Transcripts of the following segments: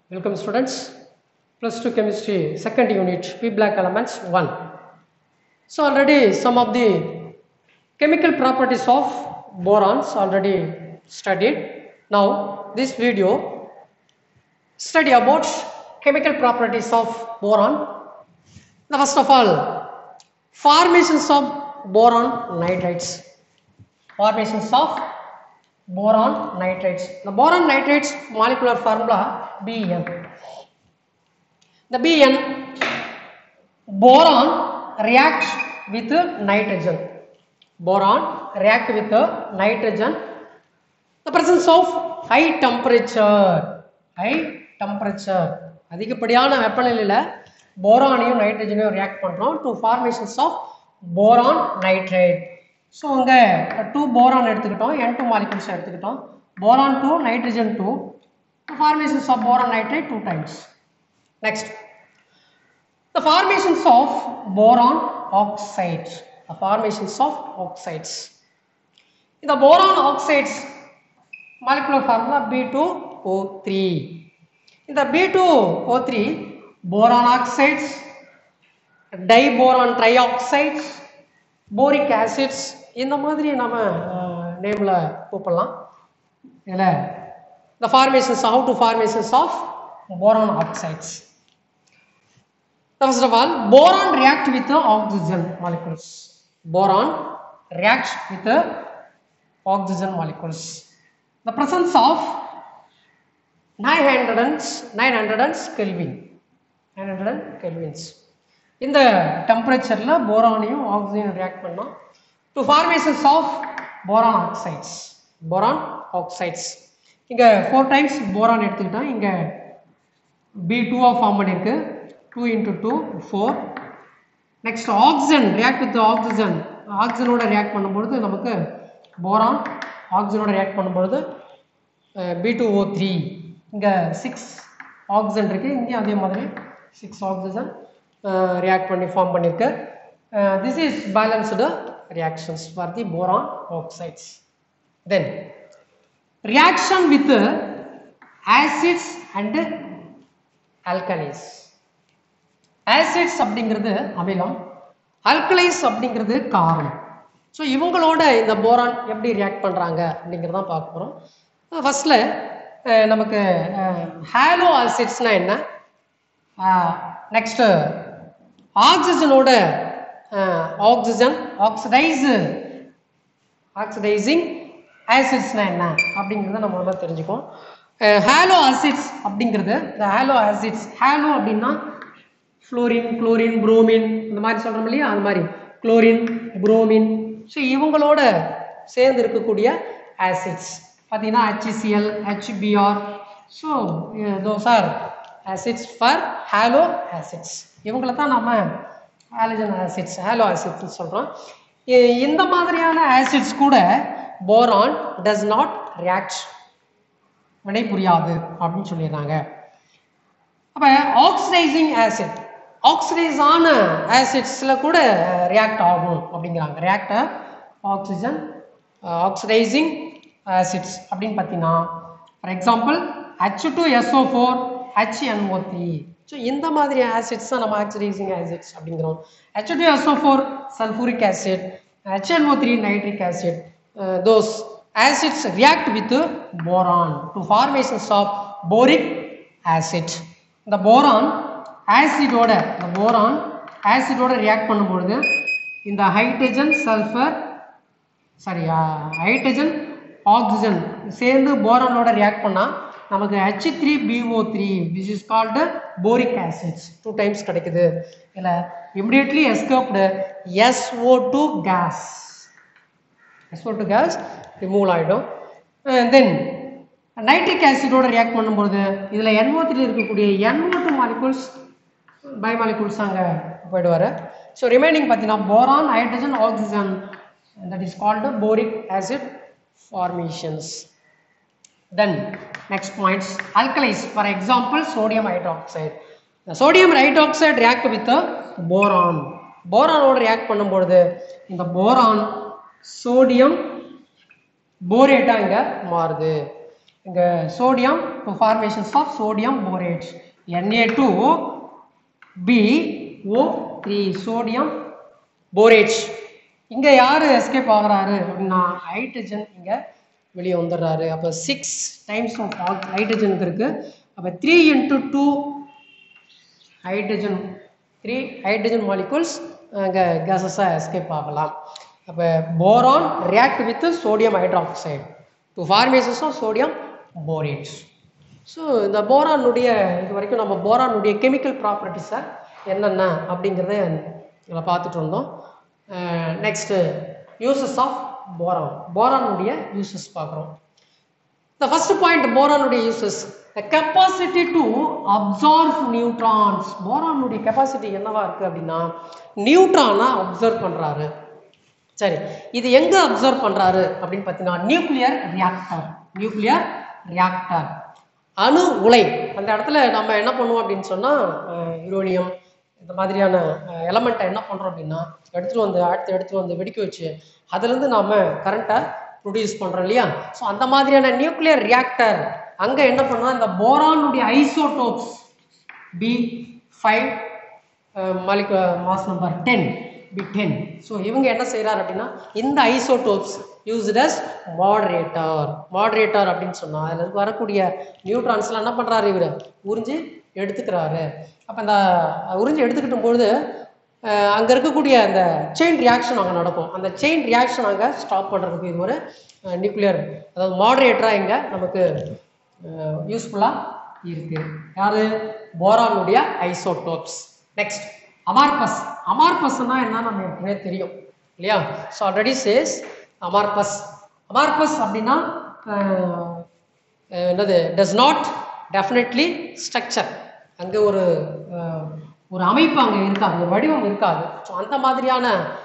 Welcome students. Plus 2 chemistry second unit P black elements 1. So already some of the chemical properties of borons already studied. Now this video study about chemical properties of boron. Now first of all formations of boron nitrides. Formations of boron nitrates. The boron nitrates molecular formula Bn. The Bn boron reacts with nitrogen. Boron react with nitrogen. The presence of high temperature. High temperature. அதிகப்படியான வெப்பநிலையில் போரானையும் நைட்ரஜனையும் react பண்ணுறோம் to formations of boron nitrate so அங்கே two boron எடுத்துக்கிட்டோம் N two molecules எடுத்துக்கிட்டோம் boron two nitrogen two formations of boron nitrate two times next the formations of boron oxides the formations of oxides இந்த boron oxides molecular formula B2O3 இந்த B2O3 boron oxides diboron trioxides boric acids இந்த மாதிரி நம்ம நேமில் கூப்பிடலாம் இதில் the formations how to formations of boron oxides First of all, boron react with the oxygen molecules. Boron reacts with the oxygen molecules. The presence of 900 900 Kelvin. 900 kelvins. இந்த டெம்பரேச்சரில் போரானையும் oxygen react பண்ணோம் to formations of boron oxides boron oxides இங்கே four times boron எடுத்துக்கிட்டோம் இங்கே B டூவாக form பண்ணியிருக்கு 2 into 2 4 next oxygen react with the oxygen ஆக்சிஜனோட ரியாக்ட் பண்ணும்பொழுது நமக்கு போரான் ஆக்சிஜனோட ரியாக்ட் பண்ணும்பொழுது பி டூ ஓ த்ரீ இங்கே சிக்ஸ் ஆக்சிஜன் இருக்குது இங்கேயும் அதே மாதிரி சிக்ஸ் ஆக்சிஜன் ரியாக்ட் பண்ணி ஃபார்ம் பண்ணியிருக்கு this is balanced reactions for the boron oxides then reaction with acids and alkalis acids அப்படிங்கிறது அமிலம் அல்கலைஸ் அப்படிங்கிறது காரம் ஸோ இவங்களோட இந்த போரான் எப்படி ரியாக்ட் பண்ணுறாங்க அப்படிங்கிறதான் பார்க்க போகிறோம் ஃபஸ்ட்டில் நமக்கு ஹேலோ ஆசிட்ஸ்னால் என்ன நெக்ஸ்ட்டு ஆக்சிஜனோட ஆக்சிஜன் ஆக்சிடைஸு ஆக்சிடைசிங் ஆசிட்ஸ்னால் என்ன அப்படிங்கிறத நம்ம நல்லா தெரிஞ்சுக்கோம் ஹேலோ ஆசிட்ஸ் அப்படிங்கிறது இந்த ஹேலோ ஆசிட்ஸ் ஹேலோ அப்படின்னா ஃப்ளோரின் குளோரின் புரோமின் இந்த மாதிரி சொல்கிறோம் இல்லையா அது மாதிரி குளோரின் புரோமின் ஸோ இவங்களோட சேர்ந்து இருக்கக்கூடிய ஆசிட்ஸ் பார்த்தீங்கன்னா HCl HBr so those are acids for halo acids இவங்கள தான் நம்ம ஹாலஜன் ஆசிட்ஸ் ஹேலோ ஆசிட்ஸ் சொல்கிறோம் இந்த மாதிரியான ஆசிட்ஸ் கூட போரான் டஸ் நாட் ரியாக்ட் வினை புரியாது அப்படின்னு சொல்லிடுறாங்க அப்போ ஆக்சிடைசிங் ஆசிட் ஆக்சிடைஸ் ஆன ஆசிட்ஸில் கூட ரியாக்ட் ஆகும் அப்படிங்கிறாங்க ரியாக்டர் ஆக்சிஜன் ஆக்சிடைசிங் ஆசிட்ஸ் அப்படின்னு பார்த்தீங்கன்னா for example H two SO four HNO three so இந்த மாதிரி ஆசிட்ஸ் தான் நம்ம ஆக்சிடைசிங் ஆசிட்ஸ் அப்படிங்கிறோம் H two SO four sulphuric acid HNO three nitric acid those acids react with boron to formations of boric acid இந்த boron ஆசிடோட இந்த boron ஆசிடோட react பண்ணும்பொழுது இந்த hydrogen sulphur sorry hydrogen oxygen சேர்ந்து போரானோட ரியாக்ட் பண்ணால் நமக்கு H three BO three this is called boric acids two times கிடைக்குது இதில் immediately escaped SO two gas SO two gas remove ஆகிடும் தென் நைட்ரிக் ஆசிடோட ரியாக்ட் பண்ணும்போது இதில் என்ஓ த்ரீ இருக்கக்கூடிய NO two molecules by molecules அங்கே போயிடுவார் ஸோ ரிமைனிங் பார்த்தீங்கன்னா boron hydrogen oxygen that is called boric acid formations then next points alkalis for example sodium hydroxide sodium hydroxide react with boron போரானோட ரியாக்ட் பண்ணும்பொழுது இந்த boron sodium போரேட்டாக இங்கே மாறுது இங்கே sodium to formations of sodium borates NA two B O three sodium borates இங்கே யார் எஸ்கேப் ஆகுறாரு அப்படின்னா ஹைட்ரஜன் இங்கே வெளியே வந்துடுறாரு அப்போ சிக்ஸ் டைம்ஸ் ஆஃப் ஹைட்ரஜனுக்கு இருக்கு அப்போ three into two hydrogen three hydrogen molecules அங்கே கேஸஸாக எஸ்கேப் ஆகலாம் அப்போ boron react with sodium hydroxide to formations of sodium borates so இந்த போரானுடைய இது வரைக்கும் நம்ம போரானுடைய கெமிக்கல் ப்ராப்பர்ட்டிஸை என்னென்ன அப்படிங்கிறத இதில் பார்த்துட்டு இருந்தோம் நெக்ஸ்ட்டு யூசஸ் ஆஃப் போரான் போரானுடைய யூசஸ் பார்க்குறோம் The first point போரானுடைய uses the capacity to absorb neutrons போரானுடைய capacity என்னவா இருக்கு அப்படின்னா நியூட்ரானை அப்சர்வ் பண்றாரு சரி இது எங்க அப்சர்வ் பண்றாரு அப்படின்னு பார்த்தீங்கன்னா நியூக்ளியர் ரியாக்டர் நியூக்ளியர் ரியாக்டர் அணு உலை அந்த இடத்துல நம்ம என்ன பண்ணுவோம் அப்படின்னு சொன்னா யுரோனியம் இந்த மாதிரியான எலமெண்ட்டை என்ன பண்றோம் அப்படின்னா எடுத்துட்டு வந்து அடுத்து எடுத்துட்டு வந்து வெடிக்க வச்சு அதுல இருந்து நாம கரண்ட்டை ப்ரொடியூஸ் பண்றோம் இல்லையா ஸோ அந்த மாதிரியான நியூக்ளியர் ரியாக்டர் அங்க என்ன பண்ணா இந்த போரானுடைய ஐசோடோப்ஸ் பி ஃபைவ் மாலிக் mass number ten B ten so இவங்க என்ன செய்றாரு அப்படின்னா இந்த isotopes used as moderator moderator அப்படின்னு சொன்னா அதுல இருந்து வரக்கூடிய நியூட்ரான்ஸ்லாம் என்ன பண்றாரு இவர் உறிஞ்சு எடுத்துக்கிறாரு அப்ப அந்த உறிஞ்சு எடுத்துக்கிட்டும் பொழுது அஹ், அங்க இருக்கக்கூடிய அந்த செயின் ரியாக்ஷன் அங்க நடக்கும் அந்த செயின் ரியாக்ஷன் அங்க ஸ்டாப் பண்றதுக்கு இது ஒரு நியூக்ளியர் அதாவது மாடரேட்டரா இங்க நமக்கு யூஸ்ஃபுல்லா இருக்கு யாரு போரானுடைய ஐசோடோப்ஸ் நெக்ஸ்ட் அமார்பஸ் அமார்பஸ்னா என்ன நம்ம ஏற்கனவே தெரியும் இல்லையா so already says amorphous amorphous அப்படின்னா அஹ், அஹ், என்னது டஸ் நாட் டெஃபினெட்லி ஸ்ட்ரக்சர் அங்கே ஒரு அஹ், ஒரு அமைப்பு அங்கே இருக்காது ஒரு வடிவம் இருக்காது ஸோ அந்த மாதிரியான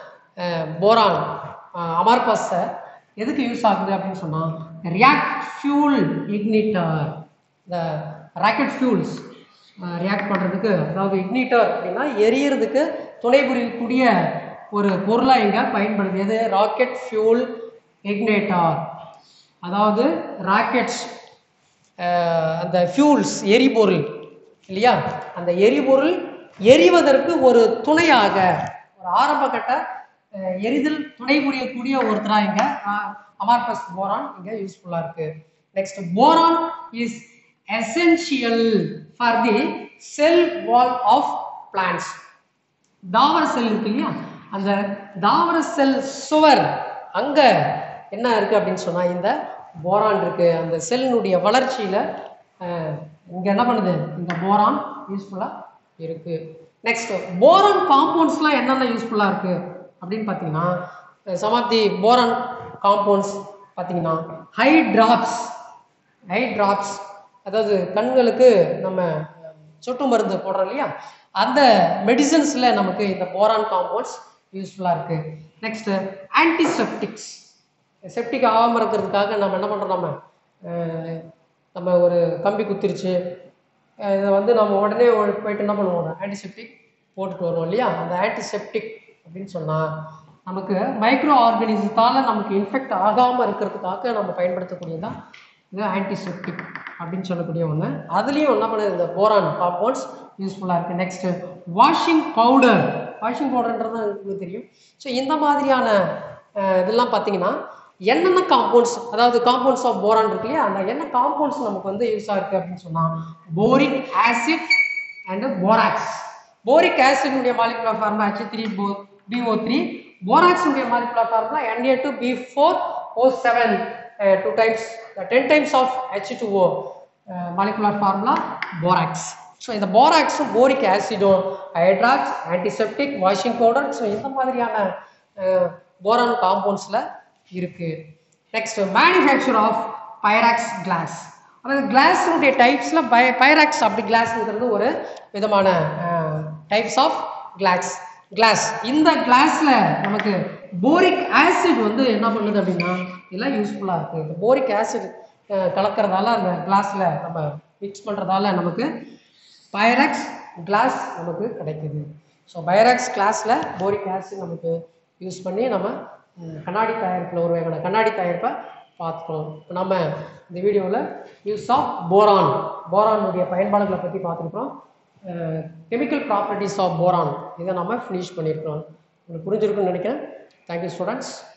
போரான் அமார்பஸை எதுக்கு யூஸ் ஆகுது அப்படின்னு சொன்னால் ரியாக்ட் ஃபியூல் இக்னிட்டர் இந்த ராக்கெட் ஃபியூல்ஸ் ரியாக்ட் பண்ணுறதுக்கு அதாவது இக்னிட்டர் அப்படின்னா எரியறதுக்கு துணை புரியக்கூடிய ஒரு பொருளாக இங்கே பயன்படுது எது ராக்கெட் ஃபியூல் இக்னேட்டர் அதாவது ராக்கெட்ஸ் அந்த ஃபியூல்ஸ் எரிபொருள் இல்லையா அந்த எரிபொருள் எரிவதற்கு ஒரு துணையாக ஒரு ஆரம்பகட்ட அஹ், எரிதல் துணை புரியக்கூடிய ஒருத்தரா இங்க அமார்பஸ் போரான் இங்க யூஸ்ஃபுல்லா இருக்கு next boron is essential for the cell wall of plants தாவர செல் இருக்கு இல்லையா அந்த தாவர செல் சுவர் அங்க என்ன இருக்கு அப்படின்னு சொன்னா இந்த போரான் இருக்கு அந்த செல்லினுடைய வளர்ச்சியில அஹ், இங்க என்ன பண்ணுது இந்த போரான் யூஸ்ஃபுல்லா இருக்கு நெக்ஸ்ட் போரான் காம்பவுண்ட்ஸ்லாம் என்னென்ன யூஸ்ஃபுல்லா இருக்கு அப்படின்னு பார்த்தீங்கன்னா some of the boron compounds பார்த்தீங்கன்னா ஹை டிராப்ஸ் ஐ டிராப்ஸ் அதாவது கண்களுக்கு நம்ம அஹ், சொட்டு மருந்து போடுறோம் இல்லையா அந்த மெடிசன்ஸ்ல நமக்கு இந்த போரான் காம்பவுண்ட்ஸ் யூஸ்ஃபுல்லாக இருக்கு நெக்ஸ்ட் ஆன்டிசெப்டிக்ஸ் செப்டிக் ஆகாமல் இருக்கிறதுக்காக நம்ம என்ன பண்ணுறோம் நம்ம அஹ், நம்ம ஒரு கம்பி குத்திருச்சு அஹ், இதை வந்து நம்ம உடனே ஒரு- போயிட்டு என்ன பண்ணுவோம் ஆன்டிசெப்டிக் போட்டுட்டு வருவோம் இல்லையா அந்த ஆன்டிசெப்டிக் அப்படின்னு சொன்னால் நமக்கு மைக்ரோ ஆர்கானிசத்தால நமக்கு இன்ஃபெக்ட் ஆகாமல் இருக்கிறதுக்காக நம்ம பயன்படுத்தக்கூடியதான் இது ஆன்டிசெப்டிக் அப்படின்னு சொல்லக்கூடிய ஒன்று அதுலேயும் என்ன பண்ணுது இந்த போரான் காம்பவுண்ட்ஸ் யூஸ்ஃபுல்லாக இருக்குது நெக்ஸ்ட் வாஷிங் பவுடர் வாஷிங் பவுடர்ன்றது உங்களுக்கு தெரியும் ஸோ இந்த மாதிரியான அஹ், இதெல்லாம் பார்த்தீங்கன்னா என்னென்ன காம்பவுண்ட்ஸ் அதாவது காம்பவுண்ட்ஸ் ஆஃப் போரான் இருக்கு இல்லையா அந்த என்ன காம்பவுண்ட்ஸ் நமக்கு வந்து யூஸ் ஆயிருக்கு அப்படின்னு சொன்னால் boric acid and borax boric ஆசிட்னுடைய மாலிகுலர் ஃபார்முலா ஹெச் த்ரீ போ பிஓ த்ரீ போராக்ஸுடைய molecular formula NA two B four O seven two times ten times of H two O molecular formula borax so இந்த போராக்ஸும் போரிக் ஆசிடும் ஹைட்ராக்ஸ் antiseptic washing powder so இந்த மாதிரியான போரான் காம்பவுண்ட்ஸில் இருக்கு next manufacture of Pyrex glass அதாவது கிளாஸுடைய டைப்ஸில் பை பைராக்ஸ் அப்படி கிளாஸ்ங்கிறது ஒரு விதமான டைப்ஸ் ஆஃப் கிளாஸ் கிளாஸ் இந்த கிளாஸில் நமக்கு போரிக் ஆசிட் வந்து என்ன பண்ணுது அப்படின்னா இதெல்லாம் யூஸ்ஃபுல்லாக இருக்குது இந்த போரிக் ஆசிட் கலக்கிறதால அந்த கிளாஸில் நம்ம மிக்ஸ் பண்ணுறதால நமக்கு பைராக்ஸ் கிளாஸ் நமக்கு கிடைக்குது ஸோ பைராக்ஸ் கிளாஸில் போரிக் ஆசிட் நமக்கு யூஸ் பண்ணி நம்ம ம், கண்ணாடி தயாரிப்பில் ஒரு வகையான கண்ணாடி தயாரிப்பை பார்த்துக்கோம் இப்போ நம்ம இந்த வீடியோவில் யூஸ் ஆஃப் போரான் போரானுடைய பயன்பாடுகளை பற்றி பார்த்துருக்கோம் கெமிக்கல் ப்ராப்பர்ட்டிஸ் ஆஃப் போரான் இதை நம்ம ஃபினிஷ் பண்ணியிருக்கிறோம் உங்களுக்கு புரிஞ்சிருக்குன்னு நினைக்கிறேன் தேங்க்யூ ஸ்டூடெண்ட்ஸ்